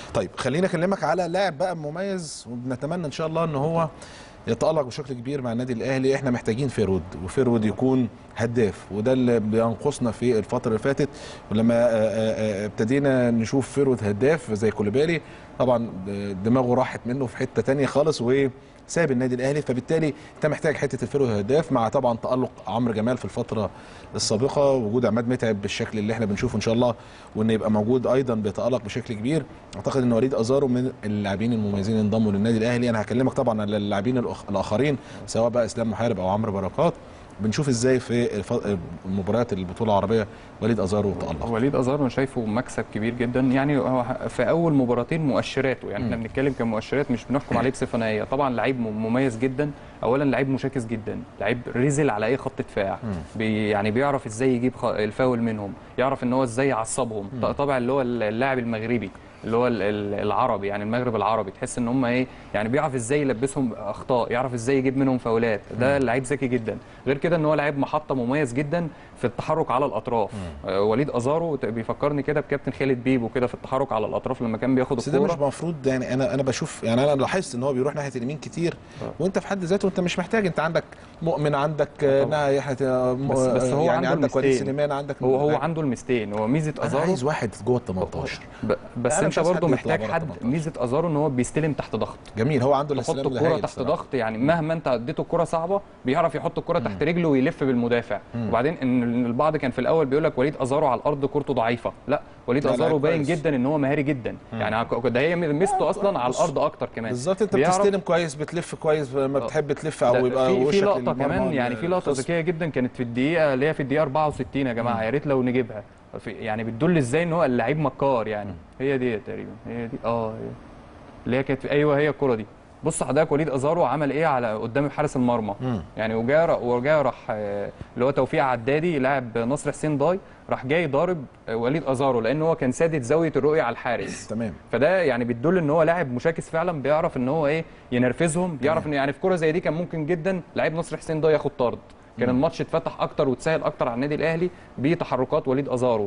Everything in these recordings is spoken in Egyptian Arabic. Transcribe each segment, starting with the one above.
طيب خليني اكلمك على لاعب بقى مميز وبنتمنى ان شاء الله ان هو يتألق بشكل كبير مع النادي الاهلي احنا محتاجين فيرود وفيرود يكون هداف وده اللي بينقصنا في الفتره اللي فاتت ولما آه، آه، آه، ابتدينا نشوف فيرود هداف زي كوليبالي طبعا دماغه راحت منه في حته تانية خالص وساب النادي الاهلي فبالتالي انت محتاج حته الفيرود هداف مع طبعا تألق عمرو جمال في الفتره السابقه وجود عماد متعب بالشكل اللي احنا بنشوفه ان شاء الله وان يبقى موجود ايضا بيتألق بشكل كبير اعتقد ان وليد ازارو من اللاعبين المميزين انضموا للنادي الاهلي انا هكلمك طبعا على اللاعبين الأخ- الاخرين سواء بقى اسلام محارب او عمرو بركات بنشوف ازاي في الف- مباريات البطوله العربيه وليد ازارو تألق وليد ازارو انا شايفه مكسب كبير جدا يعني هو في اول مباراتين مؤشراته يعني احنا بنتكلم كمؤشرات مش بنحكم عليه بصفه نهائيه طبعا لعيب م- مميز جدا اولا لعيب مشاكس جدا لعيب رزل على اي خط دفاع بي يعني بيعرف ازاي يجيب خ- الفاول منهم يعرف ان هو ازاي يعصبهم ط- طبعا اللي هو اللاعب المغربي اللي هو ال- ال- العربي يعني المغرب العربي تحس ان هم ايه يعني بيعرف ازاي يلبسهم اخطاء يعرف ازاي يجيب منهم فاولات ده لعيب ذكي جدا غير كده ان هو لعيب محطه مميز جدا في التحرك على الاطراف آه، وليد ازارو ت- بيفكرني كده بكابتن خالد بيبو كده في التحرك على الاطراف لما كان بياخد بس ده مش الكوره المفروض يعني انا انا بشوف يعني انا لاحظت ان هو بيروح ناحيه اليمين كتير وانت في حد ذاته انت مش محتاج انت عندك مؤمن عندك آه، طبعا. ناحيه آه، م- بس- بس هو يعني عنده عندك وليد الميزتين. سليمان عندك هو هو عنده الميزتين هو ميزه انا ازارو عايز واحد جوه ال 18 ب- بس أنا مش انت عايز برضه حد يطلع محتاج بره حد 18. ميزه ازارو ان هو بيستلم تحت ضغط جميل هو عنده يحط الاستلام ده الكرة هايل تحت بصراحة. ضغط يعني مهما انت اديته الكرة صعبة بيعرف يحط الكرة تحت رجله ويلف بالمدافع وبعدين ان إن البعض كان في الاول بيقول لك وليد ازارو على الارض كورته ضعيفة لا وليد لا، ازارو لا، باين كويس. جدا ان هو مهاري جدا يعني ك- ده هي ميزته اصلا على الارض اكتر كمان بالظبط انت بيعرف- بتستلم كويس بتلف كويس لما بتحب تلف ده او يبقى في وشك في لقطه للمرمى كمان يعني في لقطه الخصم. ذكيه جدا كانت في الدقيقه اللي هي في الدقيقه 64 يا جماعه يا ريت لو نجيبها في يعني بتدل ازاي ان هو اللعيب مكار يعني هي دي تقريبا هي دي اه هي. اللي هي كانت في ايوه هي الكره دي بص حضرتك وليد ازارو عمل ايه على قدام حارس المرمى مم. يعني وجا وجا راح آه، اللي هو توفيق عدادي لاعب نصر حسين ضاي راح جاي ضارب آه، وليد ازارو لان هو كان سادد زاويه الرؤيه على الحارس تمام فده يعني بتدل ان هو لاعب مشاكس فعلا بيعرف ان هو ايه ينرفزهم بيعرف ان يعني في كوره زي دي كان ممكن جدا لعيب نصر حسين ده ياخد طرد كان الماتش اتفتح اكتر وتسهل اكتر على النادي الاهلي بتحركات وليد ازارو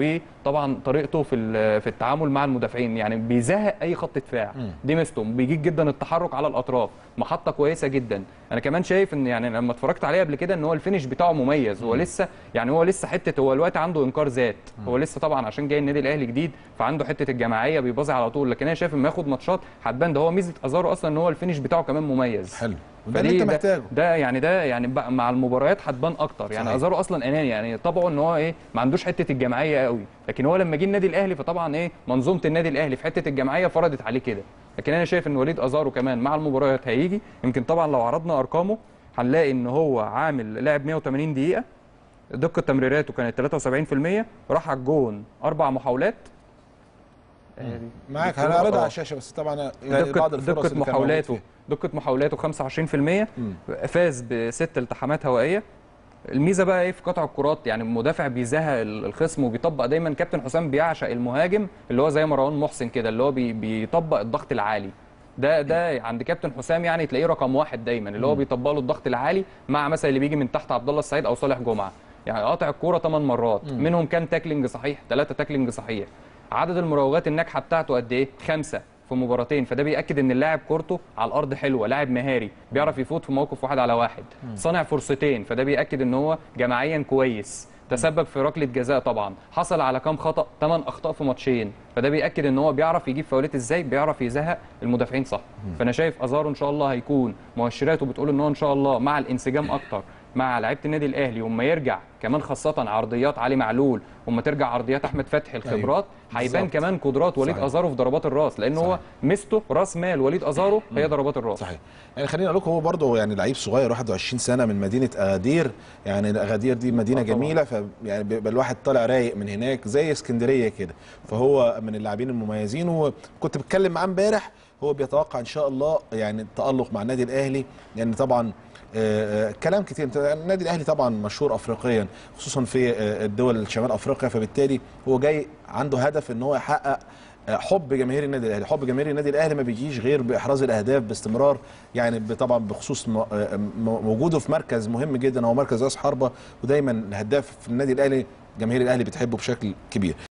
وطبعا طريقته في ال- في التعامل مع المدافعين يعني بيزهق اي خط دفاع دي ميزته بيجيد جدا التحرك على الاطراف محطه كويسه جدا انا كمان شايف ان يعني لما اتفرجت عليه قبل كده ان هو الفينش بتاعه مميز هو لسه يعني هو لسه حته هو الوقت عنده انكار ذات هو لسه طبعا عشان جاي النادي الاهلي جديد فعنده حته الجماعيه بيباظي على طول لكن انا شايف انه ياخد ماتشات هتبان ده هو ميزه ازارو اصلا ان هو الفينش بتاعه كمان مميز حلو وده فدي اللي انت ده- محتاجه ده يعني ده يعني بقى مع المباريات هتبان اكتر يعني صحيح. ازارو اصلا اناني يعني طبعه ان هو ايه ما عندوش حته الجماعيه قوي لكن هو لما جه النادي الاهلي فطبعا ايه منظومه النادي الاهلي في حته الجماعيه فرضت عليه كده لكن انا شايف ان وليد ازارو كمان مع المباريات هيجي يمكن طبعا لو عرضنا ارقامه هنلاقي ان هو عامل لعب 180 دقيقه دقه تمريراته كانت 73% راح على الجون اربع محاولات معاك الكرة- هنعرضها آه. على الشاشه بس طبعا يعني دقة, بعض الفرص دقة اللي كان موجود محاولاته فيها. دقة محاولاته 25% فاز بست التحامات هوائية الميزة بقى ايه في قطع الكرات يعني المدافع بيزهق ال- الخصم وبيطبق دايما كابتن حسام بيعشق المهاجم اللي هو زي مروان محسن كده اللي هو بي بيطبق الضغط العالي ده ده عند كابتن حسام يعني تلاقيه رقم واحد دايما اللي هو بيطبق له الضغط العالي مع مثلا اللي بيجي من تحت عبد الله السعيد او صالح جمعه يعني قاطع الكوره 8 مرات منهم كام تاكلينج صحيح ثلاثه تاكلينج صحيح عدد المراوغات الناجحه بتاعته قد ايه خمسه في مباراتين فده بياكد ان اللاعب كورته على الارض حلوه لاعب مهاري بيعرف يفوت في موقف واحد على واحد صانع فرصتين فده بياكد ان هو جماعيا كويس تسبب في ركله جزاء طبعا حصل على كام خطا 8 اخطاء في ماتشين فده بياكد ان هو بيعرف يجيب فاولات ازاي بيعرف يزهق المدافعين صح فانا شايف ازارو ان شاء الله هيكون مؤشراته بتقول ان هو ان شاء الله مع الانسجام اكتر مع لعيبه النادي الاهلي وما يرجع كمان خاصه عرضيات علي معلول وما ترجع عرضيات احمد فتحي الخبرات هيبان بالظبط. كمان قدرات وليد صحيح. ازارو في ضربات الراس لان هو صحيح. ميزته راس مال وليد ازارو هي ضربات الراس صحيح يعني خليني اقول لكم هو برضه يعني لعيب صغير 21 سنه من مدينه اغادير يعني اغادير دي مدينه آه طبعاً. جميله ف يعني بيبقى الواحد طالع رايق من هناك زي اسكندريه كده فهو من اللاعبين المميزين وكنت بتكلم معاه امبارح هو بيتوقع ان شاء الله يعني التالق مع النادي الاهلي لان طبعا آه، آه، كلام كتير انت- النادي الاهلي طبعا مشهور افريقيا خصوصا في آه، الدول شمال افريقيا فبالتالي هو جاي عنده هدف ان هو يحقق حب جماهير النادي الاهلي حب جماهير النادي الاهلي ما بيجيش غير باحراز الاهداف باستمرار يعني ب- طبعا بخصوص م- م- وجوده في مركز مهم جدا هو مركز راس حربه ودايما الهداف في النادي الاهلي جماهير الاهلي بتحبه بشكل كبير